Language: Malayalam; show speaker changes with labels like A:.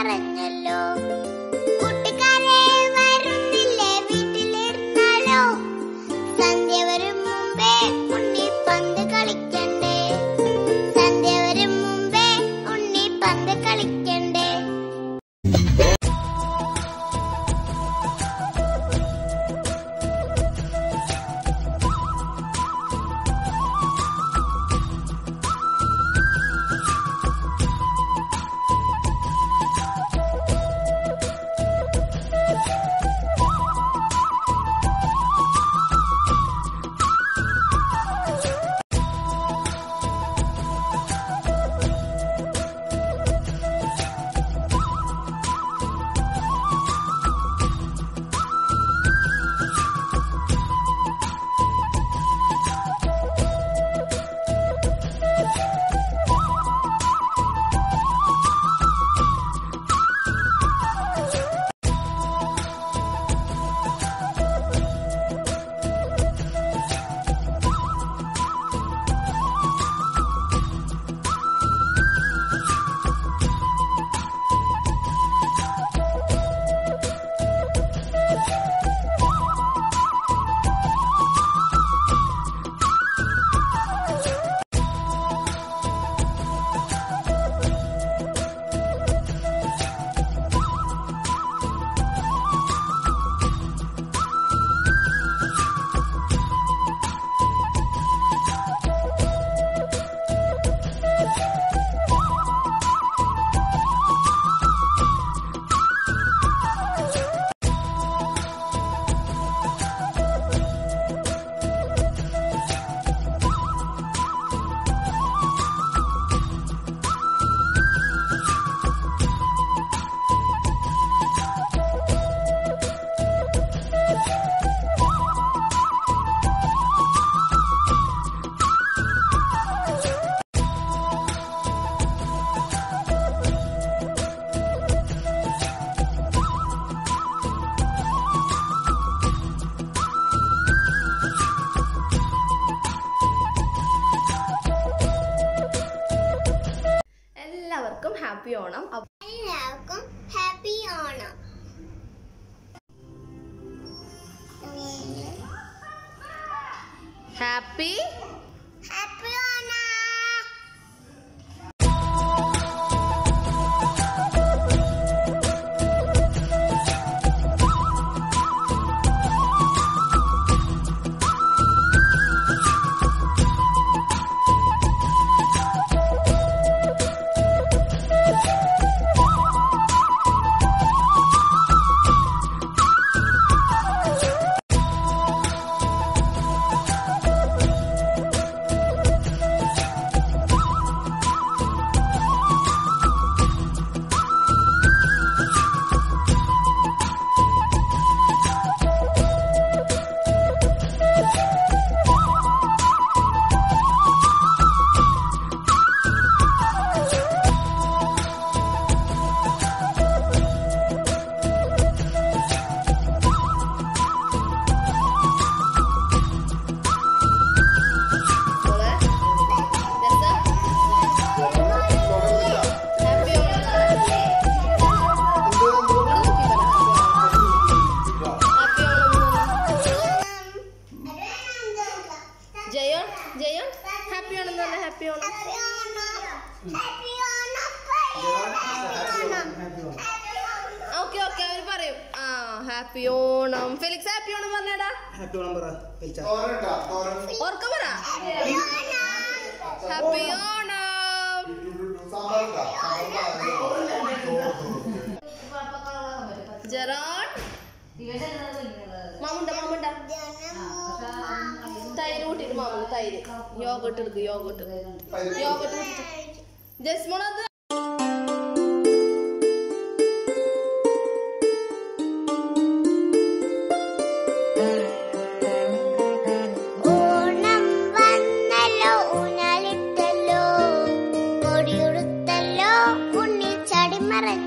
A: മറഞ്ഞല്ലോ കൂട്ടുകാരെ വരുന്നില്ലേ വീട്ടിലിരുന്നാലോ സന്ധ്യ വരും മുമ്പേ ഉണ്ണി പന്ത് കളിക്കണ്ടേ സന്ധ്യ വരും മുമ്പേ ഉണ്ണി പന്ത് കളിക്കണ്ടേ
B: എല്ലാവർക്കും ഹാപ്പി ഓണം അപ്പ-
A: എല്ലാവർക്കും happy Onam
B: happy
A: happy Onam
B: മോളെ രസ ഹാപ്പി ഓണം ഹാപ്പി ഓണം ജയോൺ ജയോൺ ഹാപ്പി ഓണം തന്നെ ഹാപ്പി ഓണം ഓക്കെ ഓക്കെ അവർ പറയും ആ happy Onam Felix happy Onam പറഞ്ഞേടാ
C: ഹാപ്പി ഓണം പറ വലിച്ച
B: ഓർക്ക പറ ഹാപ്പി ഓണം ജെറോൺ മാമുണ്ട മാമുണ്ട തൈര് കൂട്ടിട്ട് മാമുണ്ട് തൈര് യോഗട്ട് എടുക്ക് യോഗട്ട് യോഗട്ട് കൂട്ടിട്ട് ജസ്മോണത്
A: ഓണം വന്നല്ലോ ഊഞ്ഞാലിട്ടല്ലോ കൊടിയുടുത്തല്ലോ ഉണ്ണി ചടിമറഞ്ഞല്ലോ